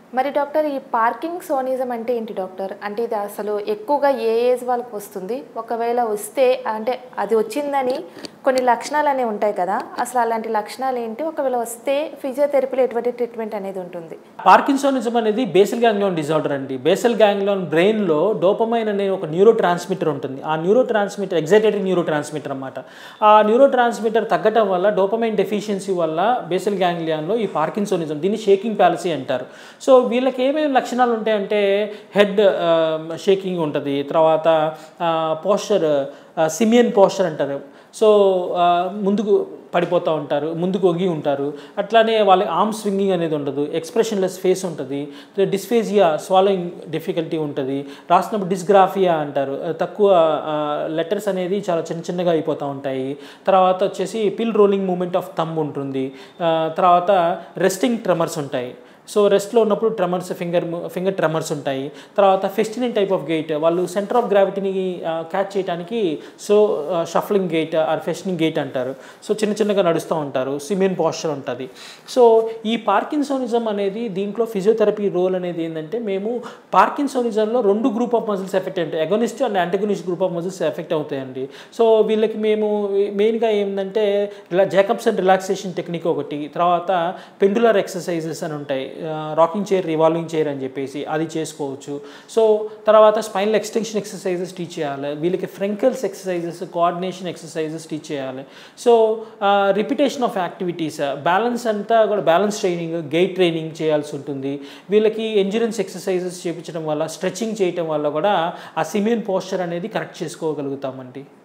మరి డాక్టర్ ఈ పార్కింగ్ సోనిజం అంటే ఏంటి డాక్టర్ అంటే ఇది అసలు ఎక్కువగా ఏ ఏజ్ వాళ్ళకి వస్తుంది ఒకవేళ వస్తే అంటే అది వచ్చిందని కొన్ని లక్షణాలు అనేవి ఉంటాయి కదా అసలు అలాంటి లక్షణాలు ఏంటి ఒకవేళ వస్తే ఫిజియోథెరపీలో ఎటువంటి ట్రీట్మెంట్ అనేది ఉంటుంది పార్కిన్సోనిజం అనేది బేసల్ గ్యాంగ్లియాన్ డిజార్డర్ అండి బేసల్ గ్యాంగ్లియాన్ బ్రెయిన్లో డోపమైన్ అనే ఒక న్యూరో ట్రాన్స్మిటర్ ఉంటుంది ఆ neurotransmitter excited neurotransmitter అనమాట ఆ న్యూరో ట్రాన్స్మిటర్ తగ్గటం వల్ల డోపమైన్ డెఫిషియన్సీ వల్ల బేసల్ గ్యాంగ్లియాన్లో ఈ పార్కిన్సోనిజం దీన్ని షేకింగ్ ప్యాలసీ అంటారు సో వీళ్ళకి ఏమేమి లక్షణాలు ఉంటాయంటే హెడ్ షేకింగ్ ఉంటుంది తర్వాత పోస్చర్ సిమియన్ పోస్చర్ అంటారు సో ఆ, ముందుకు పడిపోతూ ఉంటారు ముందుకు ఒగి ఉంటారు అట్లానే వాళ్ళ ఆర్మ్ స్వింగింగ్ అనేది ఉండదు ఎక్స్ప్రెషన్లెస్ ఫేస్ ఉంటుంది డిస్ఫేజియా స్వాలోయింగ్ డిఫికల్టీ ఉంటుంది రాసినప్పుడు డిస్గ్రాఫియా అంటారు ఆ, తక్కువ లెటర్స్ అనేది చాలా చిన్న చిన్నగా అయిపోతూ ఉంటాయి తర్వాత వచ్చేసి పిల్ రోలింగ్ మూమెంట్ ఆఫ్ థంబ్ ఉంటుంది ఆ, తర్వాత రెస్టింగ్ ట్రెమర్స్ ఉంటాయి సో రెస్ట్లో ఉన్నప్పుడు ట్రెమర్స్ ఫింగర్ ఫింగర్ ట్రెమర్స్ ఉంటాయి తర్వాత ఫెస్టినిన్ టైప్ ఆఫ్ గేట్ వాళ్ళు సెంటర్ ఆఫ్ గ్రావిటీని క్యాచ్ చేయడానికి so shuffling gait or festinating gait అంటారు సో చిన్న చిన్నగా నడుస్తూ ఉంటారు సిమియన్ పాస్చర్ ఉంటుంది సో ఈ పార్కిన్సోనిజం అనేది దీంట్లో ఫిజియోథెరపీ రోల్ అనేది ఏంటంటే మేము పార్కిన్సోనిజంలో రెండు గ్రూప్ ఆఫ్ మజిల్స్ ఎఫెక్ట్ ఉంటాయి agonist and antagonist group of muscles effect అవుతాయండి సో వీళ్ళకి మేము మెయిన్గా ఏంటంటే ఇలా జాకబ్సన్ రిలాక్సేషన్ టెక్నిక్ ఒకటి తర్వాత పెండులర్ ఎక్సర్సైజెస్ అని ఉంటాయి రాకింగ్ చైర్ రివాల్వింగ్ చైర్ అని చెప్పేసి అది చేసుకోవచ్చు సో తర్వాత స్పైనల్ ఎక్స్టెన్షన్ ఎక్సర్సైజెస్ టీచ్ చేయాలి వీళ్ళకి Frenkel's exercises coordination exercises teach చేయాలి so repetition of activities balance అంతా కూడా బ్యాలెన్స్ ట్రైనింగ్ గెయిట్ ట్రైనింగ్ చేయాల్సి ఉంటుంది వీళ్ళకి ఎంజురెన్స్ ఎక్సర్సైజెస్ చేయించడం వల్ల స్ట్రెచింగ్ చేయటం వల్ల కూడా ఆ సిమియన్ పోస్చర్ అనేది కరెక్ట్ చేసుకోగలుగుతామండి